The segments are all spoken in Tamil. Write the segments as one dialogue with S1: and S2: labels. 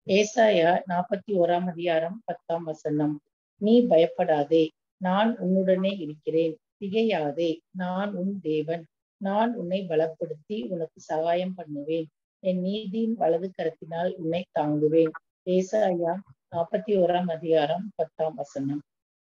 S1: ஏசாயா நாற்பத்தி ஓராம் அதிகாரம் பத்தாம் வசனம் நீ பயப்படாதே நான் உன்னுடனே இருக்கிறேன் திகையாதே நான் உன் தேவன் நான் உன்னை பலப்படுத்தி உனக்கு சகாயம் பண்ணுவேன் என் நீதியின் வலது கரத்தினால் உன்னை தாங்குவேன் ஏசாயா நாற்பத்தி ஓராம் அதிகாரம் பத்தாம் வசனம்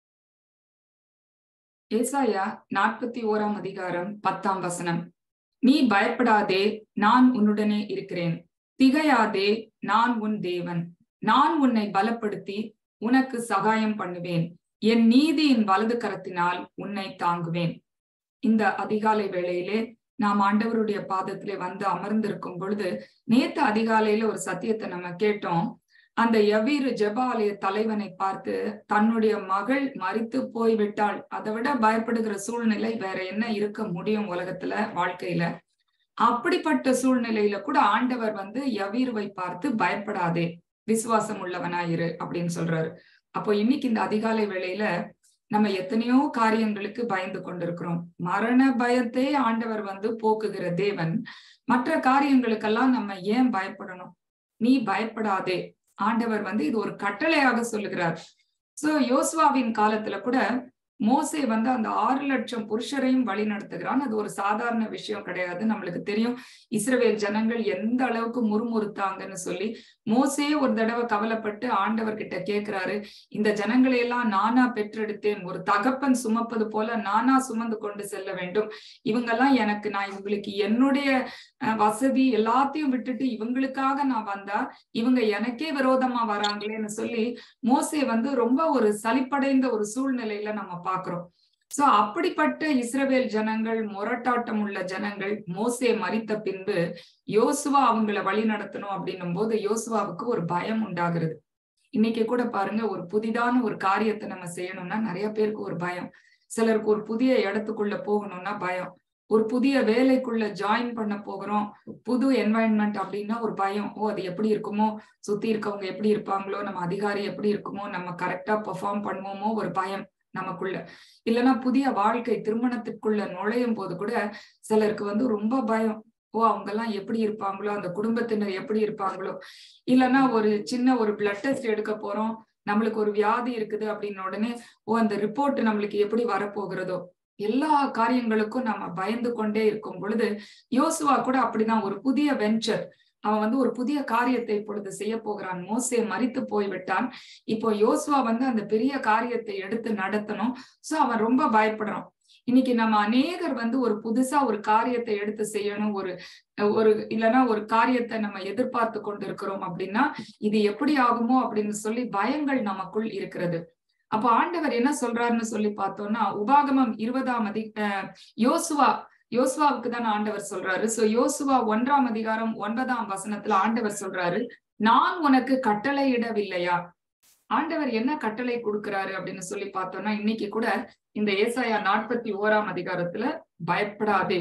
S2: ஏசாயா நாற்பத்தி ஓராம் அதிகாரம் பத்தாம் வசனம் நீ பயப்படாதே நான் உன்னுடனே இருக்கிறேன் திகையாதே நான் உன் தேவன் நான் உன்னை பலப்படுத்தி உனக்கு சகாயம் பண்ணுவேன் என் நீதியின் வலது கரத்தினால் உன்னை தாங்குவேன் இந்த அதிகாலை வேளையிலே நாம் ஆண்டவருடைய பாதத்திலே வந்து அமர்ந்திருக்கும் பொழுது நேத்து அதிகாலையில ஒரு சத்தியத்தை நம்ம கேட்டோம் அந்த எவ்வீரு ஜெபாலய தலைவனை பார்த்து தன்னுடைய மகள் மறித்து போய்விட்டாள் அதை விட பயப்படுகிற சூழ்நிலை வேற என்ன இருக்க முடியும் உலகத்துல வாழ்க்கையில அப்படிப்பட்ட சூழ்நிலையில கூட ஆண்டவர் வந்து யவீருவை பார்த்து பயப்படாதே விசுவாசம் உள்ளவனாயிரு அப்படின்னு சொல்றாரு அப்போ இன்னைக்கு இந்த அதிகாலை வேளையில நம்ம எத்தனையோ காரியங்களுக்கு பயந்து கொண்டிருக்கிறோம் மரண பயத்தை ஆண்டவர் வந்து போக்குகிற தேவன் மற்ற காரியங்களுக்கெல்லாம் நம்ம ஏன் பயப்படணும் நீ பயப்படாதே ஆண்டவர் வந்து இது ஒரு கட்டளையாக சொல்லுகிறார் சோ யோசுவாவின் காலத்துல கூட மோசே வந்து அந்த ஆறு லட்சம் புருஷரையும் வழி நடத்துகிறான் அது ஒரு சாதாரண விஷயம் கிடையாது நம்மளுக்கு தெரியும் இஸ்ரவேல் ஜனங்கள் எந்த அளவுக்கு முறுமுறுத்தாங்கன்னு சொல்லி மோசே ஒரு தடவை கவலைப்பட்டு ஆண்டவர் கிட்ட கேட்கிறாரு இந்த ஜனங்களை எல்லாம் நானா பெற்றெடுத்தேன் ஒரு தகப்பன் சுமப்பது போல நானா சுமந்து கொண்டு செல்ல வேண்டும் இவங்கெல்லாம் எனக்கு நான் இவங்களுக்கு என்னுடைய வசதி எல்லாத்தையும் விட்டுட்டு இவங்களுக்காக நான் வந்தா இவங்க எனக்கே விரோதமா வராங்களேன்னு சொல்லி மோசே வந்து ரொம்ப ஒரு சலிப்படைந்த ஒரு சூழ்நிலையில நம்ம பாக்குறோம் சோ அப்படிப்பட்ட இஸ்ரவேல் ஜனங்கள் முரட்டாட்டம் உள்ள ஜனங்கள் மோசே மறித்த பின்பு யோசுவா அவங்கள வழி நடத்தணும் அப்படின்னும் போது யோசுவாவுக்கு ஒரு பயம் உண்டாகிறது இன்னைக்கு கூட பாருங்க ஒரு புதிதான ஒரு காரியத்தை நம்ம செய்யணும்னா நிறைய பேருக்கு ஒரு பயம் சிலருக்கு ஒரு புதிய இடத்துக்குள்ள போகணும்னா பயம் ஒரு புதிய வேலைக்குள்ள ஜாயின் பண்ண போகிறோம் புது என்வாயன்மெண்ட் அப்படின்னா ஒரு பயம் ஓ அது எப்படி இருக்குமோ சுத்தி இருக்கவங்க எப்படி இருப்பாங்களோ நம்ம அதிகாரி எப்படி இருக்குமோ நம்ம கரெக்டா பெர்ஃபார்ம் பண்ணுவோமோ ஒரு பயம் நமக்குள்ள இல்லைன்னா புதிய வாழ்க்கை திருமணத்துக்குள்ள நுழையும் போது கூட சிலருக்கு வந்து ரொம்ப பயம் ஓ அவங்க எல்லாம் எப்படி இருப்பாங்களோ அந்த குடும்பத்தினர் எப்படி இருப்பாங்களோ இல்லைன்னா ஒரு சின்ன ஒரு பிளட் டெஸ்ட் எடுக்க போறோம் நம்மளுக்கு ஒரு வியாதி இருக்குது அப்படின்னு உடனே ஓ அந்த ரிப்போர்ட் நம்மளுக்கு எப்படி வரப்போகிறதோ எல்லா காரியங்களுக்கும் நம்ம பயந்து கொண்டே இருக்கும் பொழுது யோசுவா கூட அப்படிதான் ஒரு புதிய வெஞ்சர் அவன் வந்து ஒரு புதிய காரியத்தை இப்பொழுது செய்ய போகிறான் மோசே மறித்து போய்விட்டான் இப்போ யோசுவா வந்து அந்த பெரிய காரியத்தை எடுத்து நடத்தணும் சோ அவன் ரொம்ப பயப்படுறான் இன்னைக்கு நம்ம அநேகர் வந்து ஒரு புதுசா ஒரு காரியத்தை எடுத்து செய்யணும் ஒரு ஒரு இல்லைன்னா ஒரு காரியத்தை நம்ம எதிர்பார்த்து கொண்டு இருக்கிறோம் அப்படின்னா இது எப்படி ஆகுமோ அப்படின்னு சொல்லி பயங்கள் நமக்குள் இருக்கிறது அப்ப ஆண்டவர் என்ன சொல்றாருன்னு சொல்லி பார்த்தோம்னா உபாகமம் இருபதாம் அதி யோசுவா யோசுவாவுக்கு தான் ஆண்டவர் சொல்றாரு சோ யோசுவா ஒன்றாம் அதிகாரம் ஒன்பதாம் வசனத்துல ஆண்டவர் சொல்றாரு நான் உனக்கு கட்டளையிடவில்லையா ஆண்டவர் என்ன கட்டளை கொடுக்கிறாரு அப்படின்னு சொல்லி பார்த்தோம்னா இன்னைக்கு கூட இந்த ஏசாயா நாற்பத்தி ஓராம் அதிகாரத்துல பயப்படாதே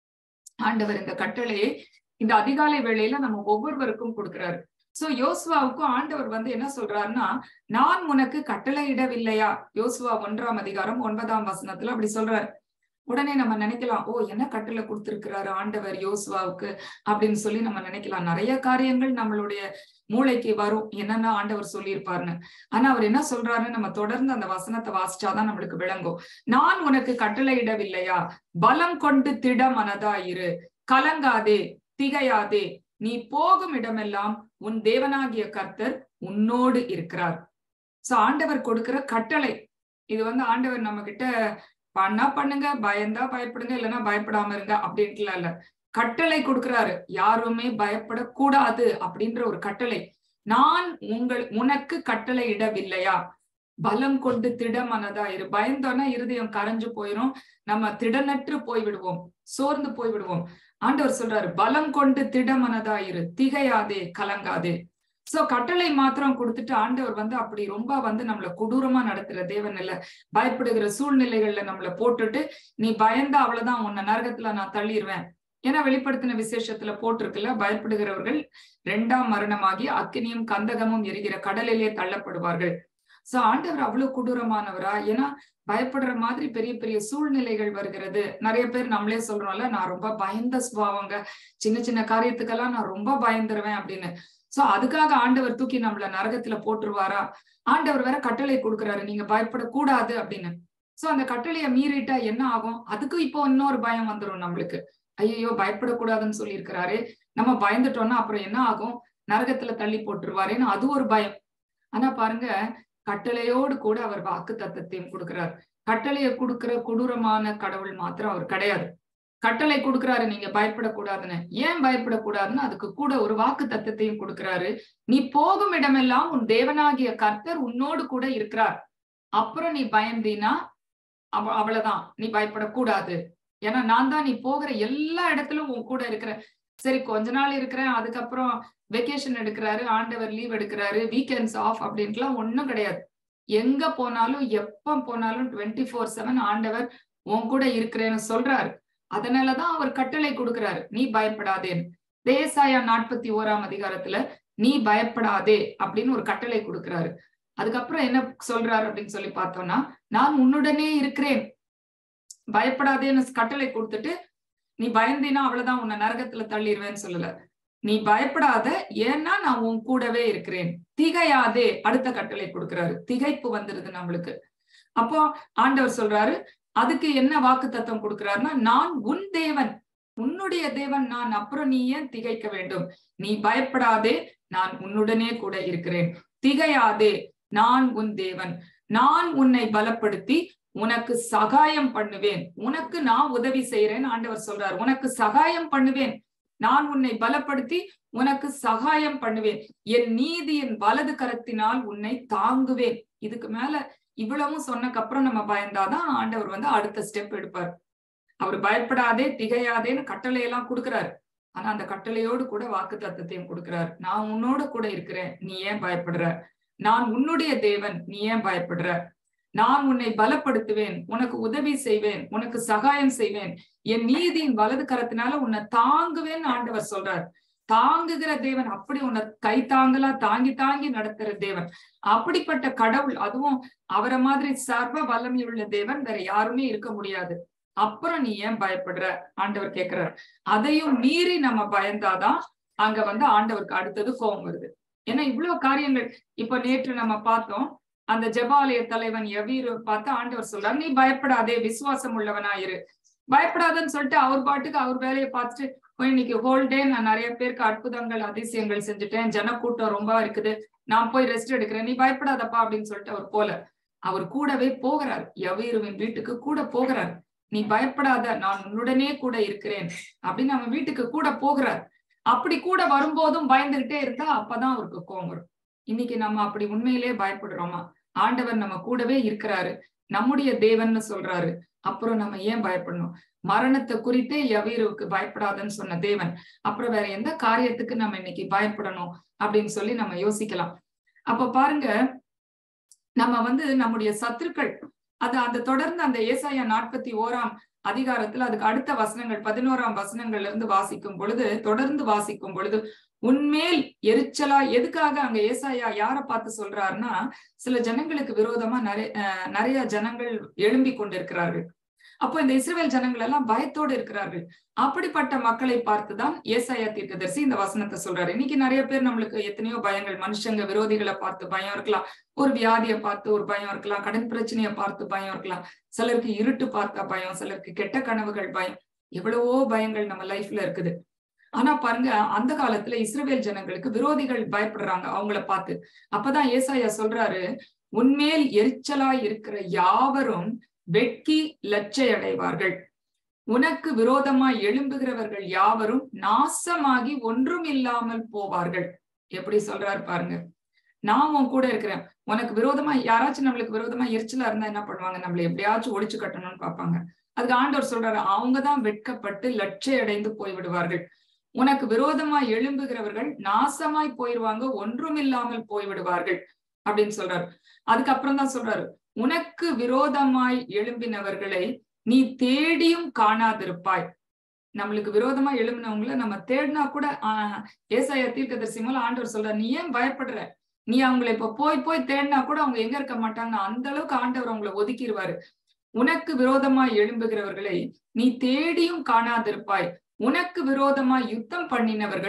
S2: ஆண்டவர் இந்த கட்டளையை இந்த அதிகாலை வேளையில நம்ம ஒவ்வொருவருக்கும் கொடுக்கிறாரு சோ யோசுவாவுக்கும் ஆண்டவர் வந்து என்ன சொல்றாருன்னா நான் உனக்கு கட்டளையிடவில்லையா யோசுவா ஒன்றாம் அதிகாரம் ஒன்பதாம் வசனத்துல அப்படி சொல்றாரு உடனே நம்ம நினைக்கலாம் ஓ என்ன கட்டளை கொடுத்திருக்கிறாரு ஆண்டவர் யோசுவாவுக்கு அப்படின்னு சொல்லி நம்ம நினைக்கலாம் நிறைய காரியங்கள் நம்மளுடைய மூளைக்கு வரும் என்னன்னா ஆண்டவர் சொல்லியிருப்பாருன்னு ஆனா அவர் என்ன சொல்றாருன்னு நம்ம தொடர்ந்து அந்த வசனத்தை வாசிச்சாதான் நம்மளுக்கு விளங்கும் நான் உனக்கு கட்டளையிடவில்லையா பலம் கொண்டு திட மனதா இரு கலங்காதே திகையாதே நீ போகும் இடமெல்லாம் உன் தேவனாகிய கர்த்தர் உன்னோடு இருக்கிறார் சோ ஆண்டவர் கொடுக்கிற கட்டளை இது வந்து ஆண்டவர் நம்ம கிட்ட பண்ணா பண்ணுங்க பயந்தா பயப்படுங்க இல்லைன்னா பயப்படாம இருங்க அப்படின்ட்டுலாம் இல்ல கட்டளை கொடுக்கிறாரு யாருமே பயப்படக்கூடாது அப்படின்ற ஒரு கட்டளை நான் உங்கள் உனக்கு கட்டளை இடவில்லையா பலம் கொண்டு திடமனதா இரு பயந்தோன்னா இருதயம் கரைஞ்சு போயிரும் நம்ம திடனற்று போய்விடுவோம் சோர்ந்து போய்விடுவோம் ஆண்டவர் சொல்றாரு பலம் கொண்டு திடமனதா இரு திகையாதே கலங்காதே சோ கட்டளை மாத்திரம் கொடுத்துட்டு ஆண்டவர் வந்து அப்படி ரொம்ப வந்து நம்மள கொடூரமா நடத்துற தேவன் இல்ல பயப்படுகிற சூழ்நிலைகள்ல நம்மள போட்டுட்டு நீ பயந்தா அவ்வளவுதான் உன்னை நரகத்துல நான் தள்ளிடுவேன் ஏன்னா வெளிப்படுத்தின விசேஷத்துல போட்டிருக்குல்ல பயப்படுகிறவர்கள் இரண்டாம் மரணமாகி அக்கினியும் கந்தகமும் எரிகிற கடலிலே தள்ளப்படுவார்கள் சோ ஆண்டவர் அவ்வளவு கொடூரமானவரா ஏன்னா பயப்படுற மாதிரி பெரிய பெரிய சூழ்நிலைகள் வருகிறது நிறைய பேர் நம்மளே சொல்றோம்ல நான் ரொம்ப பயந்த சுபாவங்க சின்ன சின்ன காரியத்துக்கெல்லாம் நான் ரொம்ப பயந்துருவேன் அப்படின்னு சோ அதுக்காக ஆண்டவர் தூக்கி நம்மள நரகத்துல போட்டுருவாரா ஆண்டவர் வேற கட்டளை கொடுக்குறாரு நீங்க பயப்படக்கூடாது அப்படின்னு சோ அந்த கட்டளைய மீறிட்டா என்ன ஆகும் அதுக்கு இப்போ இன்னொரு பயம் வந்துரும் நம்மளுக்கு ஐயோ பயப்படக்கூடாதுன்னு சொல்லியிருக்கிறாரு நம்ம பயந்துட்டோம்னா அப்புறம் என்ன ஆகும் நரகத்துல தள்ளி போட்டுருவாரேன்னு அது ஒரு பயம் ஆனா பாருங்க கட்டளையோடு கூட அவர் வாக்கு தத்தத்தையும் கொடுக்கிறார் கட்டளையை கொடுக்கிற கொடூரமான கடவுள் மாத்திரம் அவர் கிடையாது கட்டளை கொடுக்கிறாரு நீங்க பயப்படக்கூடாதுன்னு ஏன் பயப்படக்கூடாதுன்னு அதுக்கு கூட ஒரு வாக்கு தத்தத்தையும் கொடுக்கிறாரு நீ போகும் இடமெல்லாம் உன் தேவனாகிய கர்த்தர் உன்னோடு கூட இருக்கிறார் அப்புறம் நீ பயந்தீனா அவ அவ்வளவுதான் நீ பயப்படக்கூடாது ஏன்னா நான் தான் நீ போகிற எல்லா இடத்துலயும் உன் கூட இருக்கிற சரி கொஞ்ச நாள் இருக்கிறேன் அதுக்கப்புறம் வெக்கேஷன் எடுக்கிறாரு ஆண்டவர் லீவ் எடுக்கிறாரு வீக்கெண்ட்ஸ் ஆஃப் அப்படின்ட்டுலாம் ஒண்ணும் கிடையாது எங்க போனாலும் எப்ப போனாலும் டுவெண்ட்டி ஃபோர் செவன் ஆண்டவர் உன் கூட இருக்கிறேன்னு சொல்றாரு அதனாலதான் அவர் கட்டளை கொடுக்கிறாரு நீ பயப்படாதேன்னு தேசாயா நாற்பத்தி ஓராம் அதிகாரத்துல நீ பயப்படாதே அப்படின்னு ஒரு கட்டளை கொடுக்கிறாரு அதுக்கப்புறம் என்ன சொல்றாரு அப்படின்னு சொல்லி பார்த்தோம்னா நான் உன்னுடனே இருக்கிறேன் பயப்படாதேன்னு கட்டளை கொடுத்துட்டு நீ பயந்தினா அவ்வளவுதான் உன்னை நரகத்துல தள்ளிடுவேன்னு சொல்லல நீ பயப்படாத ஏன்னா நான் உன் கூடவே இருக்கிறேன் திகையாதே அடுத்த கட்டளை கொடுக்கிறாரு திகைப்பு வந்துருது நம்மளுக்கு அப்போ ஆண்டவர் சொல்றாரு அதுக்கு என்ன வாக்கு தத்துவம் கொடுக்கிறாருன்னா நான் உன் தேவன் உன்னுடைய தேவன் நான் அப்புறம் நீ ஏன் திகைக்க வேண்டும் நீ பயப்படாதே நான் உன்னுடனே கூட இருக்கிறேன் திகையாதே நான் உன் தேவன் நான் உன்னை பலப்படுத்தி உனக்கு சகாயம் பண்ணுவேன் உனக்கு நான் உதவி செய்யறேன் ஆண்டவர் சொல்றார் உனக்கு சகாயம் பண்ணுவேன் நான் உன்னை பலப்படுத்தி உனக்கு சகாயம் பண்ணுவேன் என் நீதியின் வலது கரத்தினால் உன்னை தாங்குவேன் இதுக்கு மேல இவ்வளவும் சொன்னக்கு அப்புறம் நம்ம பயந்தாதான் ஆண்டவர் வந்து அடுத்த ஸ்டெப் எடுப்பார் அவர் பயப்படாதே திகையாதேன்னு கட்டளை எல்லாம் கொடுக்கிறாரு ஆனா அந்த கட்டளையோடு கூட வாக்கு தத்துவத்தையும் கொடுக்கிறார் நான் உன்னோட கூட இருக்கிறேன் நீ ஏன் பயப்படுற நான் உன்னுடைய தேவன் நீ ஏன் பயப்படுற நான் உன்னை பலப்படுத்துவேன் உனக்கு உதவி செய்வேன் உனக்கு சகாயம் செய்வேன் என் நீதியின் வலது கரத்தினால உன்னை தாங்குவேன் ஆண்டவர் சொல்றார் தாங்குகிற தேவன் அப்படி உன்னை கை தாங்கலா தாங்கி தாங்கி நடத்துற தேவன் அப்படிப்பட்ட கடவுள் அதுவும் அவரை மாதிரி சர்வ வல்லமை உள்ள தேவன் வேற யாருமே இருக்க முடியாது அப்புறம் நீ ஏன் பயப்படுற ஆண்டவர் கேக்குறார் அதையும் மீறி நம்ம பயந்தாதான் அங்க வந்து ஆண்டவருக்கு அடுத்தது கோபம் வருது ஏன்னா இவ்வளவு காரியங்கள் இப்ப நேற்று நம்ம பார்த்தோம் அந்த ஜபாலய தலைவன் எவீரு பார்த்து ஆண்டவர் சொல்றாரு நீ பயப்படாதே விசுவாசம் உள்ளவனாயிரு பயப்படாதன்னு சொல்லிட்டு அவர் பாட்டுக்கு அவர் வேலையை பார்த்துட்டு இன்னைக்கு ஹோல் டே நான் நிறைய பேருக்கு அற்புதங்கள் அதிசயங்கள் செஞ்சுட்டேன் ஜனக்கூட்டம் ரொம்ப இருக்குது நான் போய் ரெஸ்ட் எடுக்கிறேன் நீ பயப்படாதப்பா அப்படின்னு சொல்லிட்டு அவர் போல அவர் கூடவே போகிறார் எவீருவின் வீட்டுக்கு கூட போகிறார் நீ பயப்படாத நான் உன்னுடனே கூட இருக்கிறேன் அப்படின்னு நம்ம வீட்டுக்கு கூட போகிறார் அப்படி கூட வரும்போதும் பயந்துகிட்டே இருந்தா அப்பதான் அவருக்கு கோவம் வரும் இன்னைக்கு நம்ம அப்படி உண்மையிலே பயப்படுறோமா ஆண்டவர் நம்ம கூடவே இருக்கிறாரு நம்முடைய தேவன்னு சொல்றாரு அப்புறம் நம்ம ஏன் பயப்படணும் மரணத்தை குறித்தே எவீருக்கு பயப்படாதன்னு சொன்ன தேவன் அப்புறம் வேற எந்த காரியத்துக்கு நம்ம இன்னைக்கு பயப்படணும் அப்படின்னு சொல்லி நம்ம யோசிக்கலாம் அப்ப பாருங்க நம்ம வந்து நம்முடைய சத்துருக்கள் அது அந்த தொடர்ந்து அந்த ஏசாயா நாற்பத்தி ஓராம் அதிகாரத்துல அதுக்கு அடுத்த வசனங்கள் பதினோராம் வசனங்கள்ல இருந்து வாசிக்கும் பொழுது தொடர்ந்து வாசிக்கும் பொழுது உன்மேல் எரிச்சலா எதுக்காக அங்க ஏசாயா யார பார்த்து சொல்றாருன்னா சில ஜனங்களுக்கு விரோதமா நிறைய நிறைய ஜனங்கள் எழும்பி கொண்டிருக்கிறார்கள் அப்போ இந்த இஸ்ரேல் ஜனங்கள் எல்லாம் பயத்தோடு இருக்கிறார்கள் அப்படிப்பட்ட மக்களை பார்த்துதான் ஏசாயா தீர்க்கதரிசி இந்த வசனத்தை சொல்றாரு இன்னைக்கு நிறைய பேர் நம்மளுக்கு எத்தனையோ பயங்கள் மனுஷங்க விரோதிகளை பார்த்து பயம் இருக்கலாம் ஒரு வியாதியை பார்த்து ஒரு பயம் இருக்கலாம் கடன் பிரச்சனையை பார்த்து பயம் இருக்கலாம் சிலருக்கு இருட்டு பார்த்தா பயம் சிலருக்கு கெட்ட கனவுகள் பயம் எவ்வளவோ பயங்கள் நம்ம லைஃப்ல இருக்குது ஆனா பாருங்க அந்த காலத்துல இஸ்ரேல் ஜனங்களுக்கு விரோதிகள் பயப்படுறாங்க அவங்கள பார்த்து அப்பதான் ஏசாயா சொல்றாரு உன்மேல் எரிச்சலா இருக்கிற யாவரும் வெட்கி லட்சை அடைவார்கள் உனக்கு விரோதமாய் எழும்புகிறவர்கள் யாவரும் நாசமாகி ஒன்றும் இல்லாமல் போவார்கள் எப்படி சொல்றாரு பாருங்க நான் உன் கூட இருக்கிறேன் உனக்கு விரோதமா யாராச்சும் நம்மளுக்கு விரோதமா எரிச்சலா இருந்தா என்ன பண்ணுவாங்க நம்மள எப்படியாச்சும் ஒழிச்சு கட்டணும்னு பார்ப்பாங்க அதுக்கு ஆண்டவர் சொல்றாரு அவங்கதான் வெட்கப்பட்டு லட்சை அடைந்து போய் விடுவார்கள் உனக்கு விரோதமாய் எழும்புகிறவர்கள் நாசமாய் போயிடுவாங்க ஒன்றும் இல்லாமல் போய்விடுவார்கள் அப்படின்னு சொல்றாரு அதுக்கப்புறம் தான் சொல்றாரு உனக்கு விரோதமாய் எழும்பினவர்களை நீ தேடியும் காணாதிருப்பாய் நம்மளுக்கு விரோதமா எழும்பினவங்கள நம்ம தேடினா கூட ஆஹ் ஏசாய தீர்க்கதரிசி மூலம் ஆண்டவர் சொல்ற நீ ஏன் பயப்படுற நீ அவங்களை இப்ப போய் போய் தேடினா கூட அவங்க எங்க இருக்க மாட்டாங்க அந்த அளவுக்கு ஆண்டவர் அவங்களை ஒதுக்கிடுவாரு உனக்கு விரோதமாய் எழும்புகிறவர்களை நீ தேடியும் காணாதிருப்பாய் உனக்கு விரோதமாய் யுத்தம் பண்ணினவர்கள்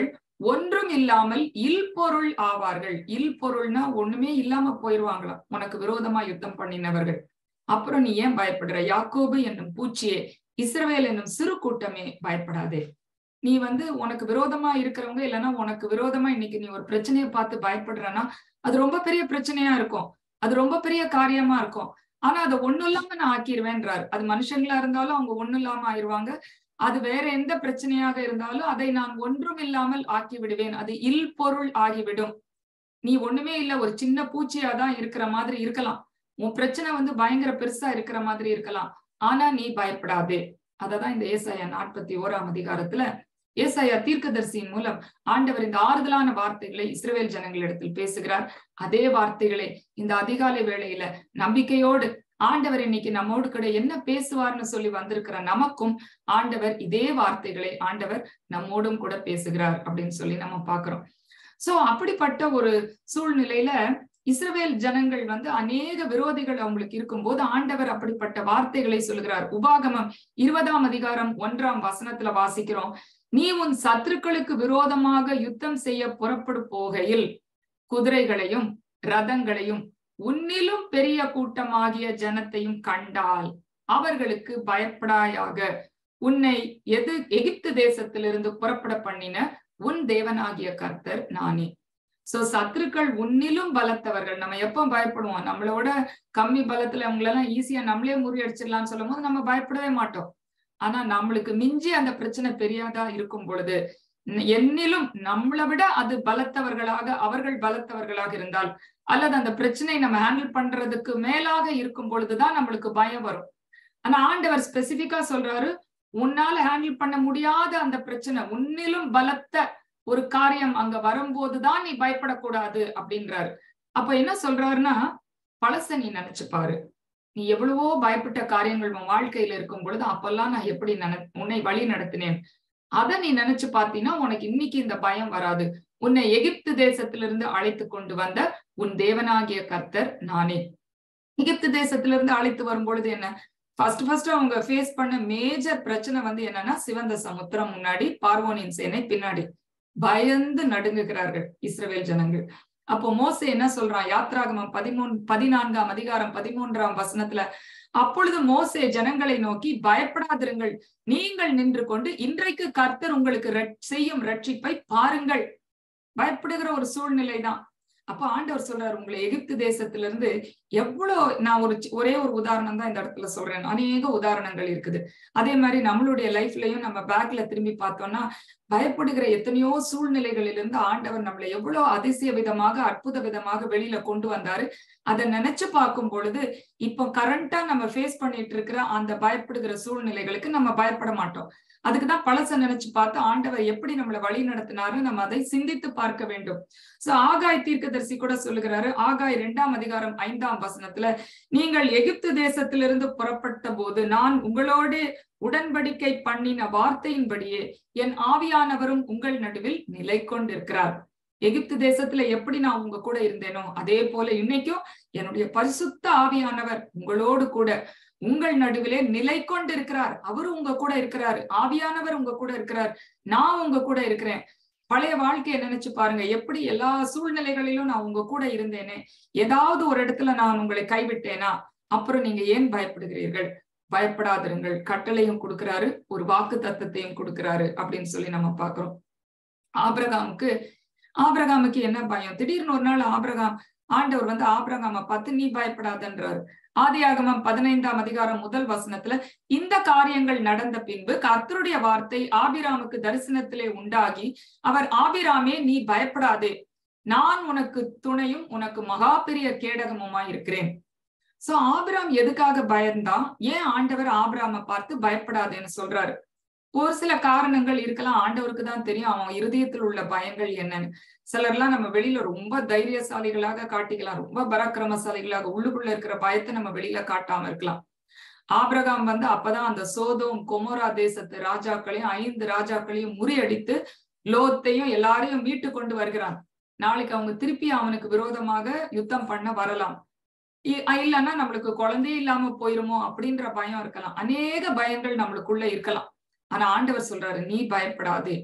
S2: ஒன்றும் இல்லாமல் இல் பொருள் ஆவார்கள் இல் பொருள்னா ஒண்ணுமே இல்லாம போயிருவாங்களாம் உனக்கு விரோதமா யுத்தம் பண்ணினவர்கள் அப்புறம் நீ ஏன் பயப்படுற யாக்கோபு என்னும் பூச்சியே இஸ்ரவேல் என்னும் சிறு கூட்டமே பயப்படாதே நீ வந்து உனக்கு விரோதமா இருக்கிறவங்க இல்லைன்னா உனக்கு விரோதமா இன்னைக்கு நீ ஒரு பிரச்சனையை பார்த்து பயப்படுறனா அது ரொம்ப பெரிய பிரச்சனையா இருக்கும் அது ரொம்ப பெரிய காரியமா இருக்கும் ஆனா அதை ஒண்ணும் இல்லாம நான் ஆக்கிடுவேன்றார் அது மனுஷங்களா இருந்தாலும் அவங்க ஒண்ணும் இல்லாம ஆயிடுவாங்க அது வேற எந்த பிரச்சனையாக இருந்தாலும் அதை நான் ஒன்றும் இல்லாமல் ஆக்கி விடுவேன் அது இல் பொருள் ஆகிவிடும் நீ ஒண்ணுமே இல்ல ஒரு சின்ன பூச்சியா தான் இருக்கிற மாதிரி இருக்கலாம் உன் பிரச்சனை வந்து பயங்கர பெருசா இருக்கிற மாதிரி இருக்கலாம் ஆனா நீ பயப்படாதே அததான் இந்த ஏசாயா நாற்பத்தி ஓராம் அதிகாரத்துல ஏசாயா தீர்க்கதரிசியின் மூலம் ஆண்டவர் இந்த ஆறுதலான வார்த்தைகளை இஸ்ரேல் ஜனங்களிடத்தில் பேசுகிறார் அதே வார்த்தைகளை இந்த அதிகாலை வேளையில நம்பிக்கையோடு ஆண்டவர் இன்னைக்கு நம்மோடு கூட என்ன பேசுவார்னு சொல்லி வந்திருக்கிற நமக்கும் ஆண்டவர் இதே வார்த்தைகளை ஆண்டவர் நம்மோடும் கூட பேசுகிறார் அப்படின்னு சொல்லி நம்ம பாக்குறோம் சோ அப்படிப்பட்ட ஒரு சூழ்நிலையில இஸ்ரவேல் ஜனங்கள் வந்து அநேக விரோதிகள் அவங்களுக்கு இருக்கும்போது ஆண்டவர் அப்படிப்பட்ட வார்த்தைகளை சொல்கிறார் உபாகமம் இருபதாம் அதிகாரம் ஒன்றாம் வசனத்துல வாசிக்கிறோம் நீ உன் சத்துருக்களுக்கு விரோதமாக யுத்தம் செய்ய புறப்படு போகையில் குதிரைகளையும் ரதங்களையும் உன்னிலும் பெரிய கூட்டமாகிய ஜனத்தையும் கண்டால் அவர்களுக்கு பயப்படாயாக உன்னை எது எகிப்து தேசத்திலிருந்து புறப்பட பண்ணின உன் தேவனாகிய கர்த்தர் நானே சோ சத்துருக்கள் உன்னிலும் பலத்தவர்கள் நம்ம எப்ப பயப்படுவோம் நம்மளோட கம்மி பலத்துல அவங்களெல்லாம் ஈஸியா நம்மளே முறியடிச்சிடலாம்னு சொல்லும் போது நம்ம பயப்படவே மாட்டோம் ஆனா நம்மளுக்கு மிஞ்சி அந்த பிரச்சனை பெரியாதா இருக்கும் பொழுது என்னிலும் நம்மளை விட அது பலத்தவர்களாக அவர்கள் பலத்தவர்களாக இருந்தால் அல்லது அந்த பிரச்சனை நம்ம ஹேண்டில் பண்றதுக்கு மேலாக இருக்கும் பொழுதுதான் நம்மளுக்கு பயம் வரும் ஆனா ஆண்டவர் ஸ்பெசிபிக்கா சொல்றாரு உன்னால ஹேண்டில் பண்ண முடியாத அந்த பிரச்சனை உன்னிலும் பலத்த ஒரு காரியம் அங்க வரும்போதுதான் நீ பயப்படக்கூடாது அப்படின்றாரு அப்ப என்ன சொல்றாருன்னா பழச நீ நினைச்சு பாரு நீ எவ்வளவோ பயப்பட்ட காரியங்கள் உன் வாழ்க்கையில இருக்கும் பொழுது அப்பெல்லாம் நான் எப்படி நன உன்னை வழி நடத்தினேன் அதை நீ நினைச்சு பார்த்தீங்கன்னா உனக்கு இன்னைக்கு இந்த பயம் வராது உன்னை எகிப்து தேசத்திலிருந்து அழைத்து கொண்டு வந்த உன் தேவனாகிய கர்த்தர் நானே எகிப்து தேசத்திலிருந்து அழைத்து வரும் பொழுது என்ன ஃபர்ஸ்ட் ஃபர்ஸ்ட் அவங்க ஃபேஸ் பண்ண மேஜர் பிரச்சனை வந்து என்னன்னா சிவந்த சமுத்திரம் முன்னாடி பார்வோனின் சேனை பின்னாடி பயந்து நடுங்குகிறார்கள் இஸ்ரவேல் ஜனங்கள் அப்போ மோசே என்ன சொல்றான் யாத்ராகமம் பதிமூன் பதினான்காம் அதிகாரம் பதிமூன்றாம் வசனத்துல அப்பொழுது மோசே ஜனங்களை நோக்கி பயப்படாதிருங்கள் நீங்கள் நின்று கொண்டு இன்றைக்கு கர்த்தர் உங்களுக்கு செய்யும் ரட்சிப்பை பாருங்கள் பயப்படுகிற ஒரு சூழ்நிலை தான் அப்ப ஆண்டவர் சொல்றாரு உங்களை எகிப்து தேசத்துல இருந்து எவ்வளவு நான் ஒரு ஒரே ஒரு உதாரணம் தான் இந்த இடத்துல சொல்றேன் அநேக உதாரணங்கள் இருக்குது அதே மாதிரி நம்மளுடைய லைஃப்லயும் நம்ம பேக்ல திரும்பி பார்த்தோம்னா பயப்படுகிற எத்தனையோ சூழ்நிலைகளிலிருந்து ஆண்டவர் நம்மளை எவ்வளவு அதிசய விதமாக அற்புத விதமாக வெளியில கொண்டு வந்தாரு அதை நினைச்சு பார்க்கும் பொழுது இப்போ கரண்டா நம்ம ஃபேஸ் பண்ணிட்டு இருக்கிற அந்த பயப்படுகிற சூழ்நிலைகளுக்கு நம்ம பயப்பட மாட்டோம் அதுக்குதான் பழச நினைச்சு பார்த்து ஆண்டவர் எப்படி நம்மளை வழி நடத்தினாரு நம்ம அதை சிந்தித்து பார்க்க வேண்டும் சோ ஆகாய் தீர்க்கதரிசி கூட சொல்லுகிறாரு ஆகாய் இரண்டாம் அதிகாரம் ஐந்தாம் வசனத்துல நீங்கள் எகிப்து தேசத்திலிருந்து புறப்பட்ட போது நான் உங்களோடு உடன்படிக்கை பண்ணின வார்த்தையின்படியே என் ஆவியானவரும் உங்கள் நடுவில் நிலை கொண்டிருக்கிறார் எகிப்து தேசத்துல எப்படி நான் உங்க கூட இருந்தேனோ அதே போல இன்னைக்கும் என்னுடைய பரிசுத்த ஆவியானவர் உங்களோடு கூட உங்கள் நடுவிலே நிலை கொண்டிருக்கிறார் அவரு உங்க கூட இருக்கிறார் ஆவியானவர் உங்க கூட இருக்கிறார் நான் உங்க கூட இருக்கிறேன் பழைய வாழ்க்கையை நினைச்சு பாருங்க எப்படி எல்லா சூழ்நிலைகளிலும் நான் உங்க கூட இருந்தேனே ஏதாவது ஒரு இடத்துல நான் உங்களை கைவிட்டேனா அப்புறம் நீங்க ஏன் பயப்படுகிறீர்கள் பயப்படாதிருங்கள் கட்டளையும் கொடுக்கிறாரு ஒரு வாக்கு தத்தத்தையும் கொடுக்கிறாரு அப்படின்னு சொல்லி நம்ம பாக்குறோம் ஆபிரகாமுக்கு ஆபிரகாமுக்கு என்ன பயம் திடீர்னு ஒரு நாள் ஆபிரகாம் ஆண்டவர் வந்து ஆபிரகாம பார்த்து நீ பயப்படாதன்றாரு ஆதியாகமம் பதினைந்தாம் அதிகாரம் முதல் வசனத்துல இந்த காரியங்கள் நடந்த பின்பு கர்த்தருடைய வார்த்தை ஆபிராமுக்கு தரிசனத்திலே உண்டாகி அவர் ஆபிராமே நீ பயப்படாதே நான் உனக்கு துணையும் உனக்கு மகா பெரிய கேடகமுமாய் இருக்கிறேன் சோ ஆபிராம் எதுக்காக பயந்தான் ஏன் ஆண்டவர் ஆபிராம பார்த்து பயப்படாதேன்னு சொல்றாரு ஒரு சில காரணங்கள் இருக்கலாம் ஆண்டவருக்கு தான் தெரியும் அவன் இருதயத்தில் உள்ள பயங்கள் என்னன்னு சிலர்லாம் நம்ம வெளியில ரொம்ப தைரியசாலிகளாக காட்டிக்கலாம் ரொம்ப பராக்கிரமசாலிகளாக உள்ளுக்குள்ள இருக்கிற பயத்தை நம்ம வெளியில காட்டாம இருக்கலாம் ஆபிரகாம் வந்து அப்பதான் அந்த சோதோம் கொமோரா தேசத்து ராஜாக்களையும் ஐந்து ராஜாக்களையும் முறியடித்து லோத்தையும் எல்லாரையும் மீட்டு கொண்டு வருகிறான் நாளைக்கு அவங்க திருப்பி அவனுக்கு விரோதமாக யுத்தம் பண்ண வரலாம் இல்லைன்னா நம்மளுக்கு குழந்தையே இல்லாம போயிருமோ அப்படின்ற பயம் இருக்கலாம் அநேக பயங்கள் நம்மளுக்குள்ள இருக்கலாம் ஆனா ஆண்டவர் சொல்றாரு நீ பயப்படாதே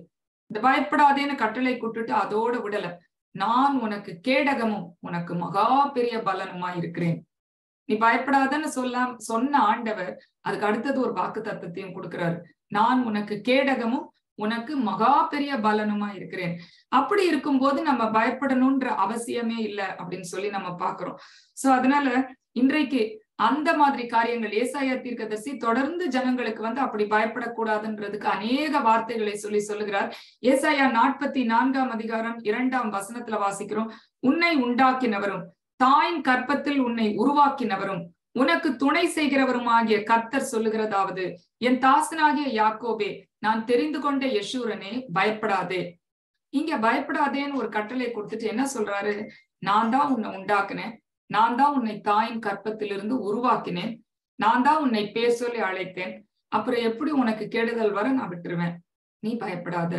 S2: இந்த பயப்படாதேன்னு கட்டளை கூட்டுட்டு அதோட விடல நான் உனக்கு கேடகமும் உனக்கு மகா பெரிய பலனுமா இருக்கிறேன் நீ பயப்படாதன்னு சொல்ல சொன்ன ஆண்டவர் அதுக்கு அடுத்தது ஒரு வாக்கு தத்துவத்தையும் கொடுக்கிறாரு நான் உனக்கு கேடகமும் உனக்கு மகா பெரிய பலனுமா இருக்கிறேன் அப்படி இருக்கும்போது நம்ம பயப்படணும்ன்ற அவசியமே இல்லை அப்படின்னு சொல்லி நம்ம பாக்குறோம் சோ அதனால இன்றைக்கு அந்த மாதிரி காரியங்கள் ஏசாயா தீர்க்கதரிசி தொடர்ந்து ஜனங்களுக்கு வந்து அப்படி பயப்படக்கூடாதுன்றதுக்கு அநேக வார்த்தைகளை சொல்லி சொல்லுகிறார் ஏசாயா நாற்பத்தி நான்காம் அதிகாரம் இரண்டாம் வசனத்துல வாசிக்கிறோம் உன்னை உண்டாக்கினவரும் தாயின் கற்பத்தில் உன்னை உருவாக்கினவரும் உனக்கு துணை செய்கிறவருமாகிய கர்த்தர் சொல்லுகிறதாவது என் தாசனாகிய யாக்கோபே நான் தெரிந்து கொண்ட யசூரனே பயப்படாதே இங்க பயப்படாதேன்னு ஒரு கட்டளை கொடுத்துட்டு என்ன சொல்றாரு நான் தான் உன்னை உண்டாக்குனேன் நான் தான் உன்னை தாயின் கற்பத்திலிருந்து உருவாக்கினேன் நான் தான் உன்னை பேர் சொல்லி அழைத்தேன் அப்புறம் எப்படி உனக்கு கெடுதல் வர நான் விட்டுருவேன் நீ பயப்படாத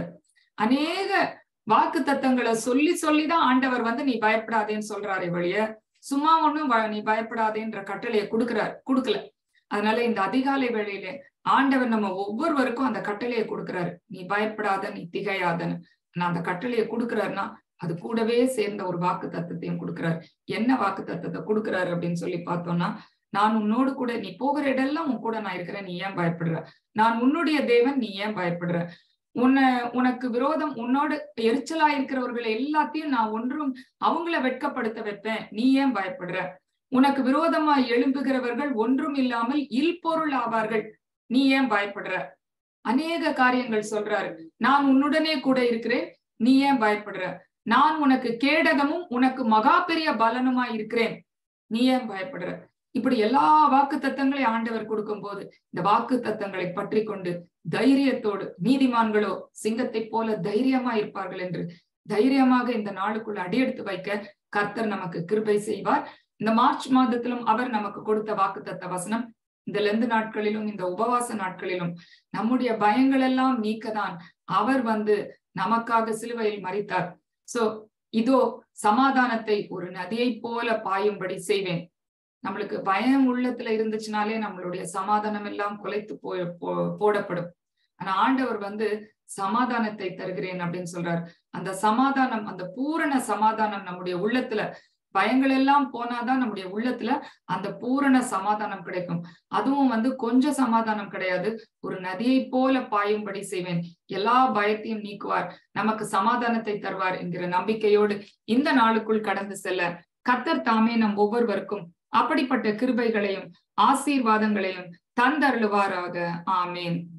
S2: அநேக வாக்கு தத்தங்களை சொல்லி சொல்லிதான் ஆண்டவர் வந்து நீ பயப்படாதேன்னு சொல்றாரே வழிய சும்மா ஒண்ணும் நீ பயப்படாதேன்ற கட்டளையை கொடுக்கிறார் கொடுக்கல அதனால இந்த அதிகாலை வேளையில ஆண்டவர் நம்ம ஒவ்வொருவருக்கும் அந்த கட்டளையை கொடுக்கிறாரு நீ பயப்படாத நீ திகையாதன்னு நான் அந்த கட்டளையை கொடுக்கிறாருன்னா அது கூடவே சேர்ந்த ஒரு வாக்கு தத்துவத்தையும் கொடுக்கிறாரு என்ன வாக்கு தத்துவத்தை கொடுக்கிறாரு அப்படின்னு சொல்லி பார்த்தோம்னா நான் உன்னோடு கூட நீ போகிற இடம்லாம் உன் கூட நான் இருக்கிறேன் நீ ஏன் பயப்படுற நான் உன்னுடைய தேவன் நீ ஏன் பயப்படுற உன்னை உனக்கு விரோதம் உன்னோடு எரிச்சலா இருக்கிறவர்களை எல்லாத்தையும் நான் ஒன்றும் அவங்கள வெட்கப்படுத்த வைப்பேன் நீ ஏன் பயப்படுற உனக்கு விரோதமா எழும்புகிறவர்கள் ஒன்றும் இல்லாமல் இல்பொருள் ஆவார்கள் நீ ஏன் பயப்படுற அநேக காரியங்கள் சொல்றாரு நான் உன்னுடனே கூட இருக்கிறேன் நீ ஏன் பயப்படுற நான் உனக்கு கேடகமும் உனக்கு மகா பெரிய பலனுமா இருக்கிறேன் நீ ஏன் பயப்படுற இப்படி எல்லா வாக்கு தத்தங்களையும் ஆண்டவர் கொடுக்கும் போது இந்த வாக்கு தத்தங்களை பற்றி கொண்டு தைரியத்தோடு நீதிமான்களோ சிங்கத்தை போல தைரியமா இருப்பார்கள் என்று தைரியமாக இந்த நாளுக்குள்ள அடியெடுத்து வைக்க கர்த்தர் நமக்கு கிருபை செய்வார் இந்த மார்ச் மாதத்திலும் அவர் நமக்கு கொடுத்த வாக்கு தத்த வசனம் இந்த லெந்து நாட்களிலும் இந்த உபவாச நாட்களிலும் நம்முடைய பயங்கள் எல்லாம் நீக்கதான் அவர் வந்து நமக்காக சிலுவையில் மறித்தார் சோ இதோ சமாதானத்தை ஒரு நதியை போல பாயும்படி செய்வேன் நம்மளுக்கு பயம் உள்ளத்துல இருந்துச்சுனாலே நம்மளுடைய சமாதானம் எல்லாம் குலைத்து போ போடப்படும் ஆனா ஆண்டவர் வந்து சமாதானத்தை தருகிறேன் அப்படின்னு சொல்றாரு அந்த சமாதானம் அந்த பூரண சமாதானம் நம்முடைய உள்ளத்துல பயங்கள் எல்லாம் போனாதான் நம்முடைய உள்ளத்துல அந்த பூரண சமாதானம் கிடைக்கும் அதுவும் வந்து கொஞ்சம் சமாதானம் கிடையாது ஒரு நதியை போல பாயும்படி செய்வேன் எல்லா பயத்தையும் நீக்குவார் நமக்கு சமாதானத்தை தருவார் என்கிற நம்பிக்கையோடு இந்த நாளுக்குள் கடந்து செல்ல கத்தர் தாமே நம் ஒவ்வொருவருக்கும் அப்படிப்பட்ட கிருபைகளையும் ஆசீர்வாதங்களையும் தந்தருளுவாராக ஆமேன்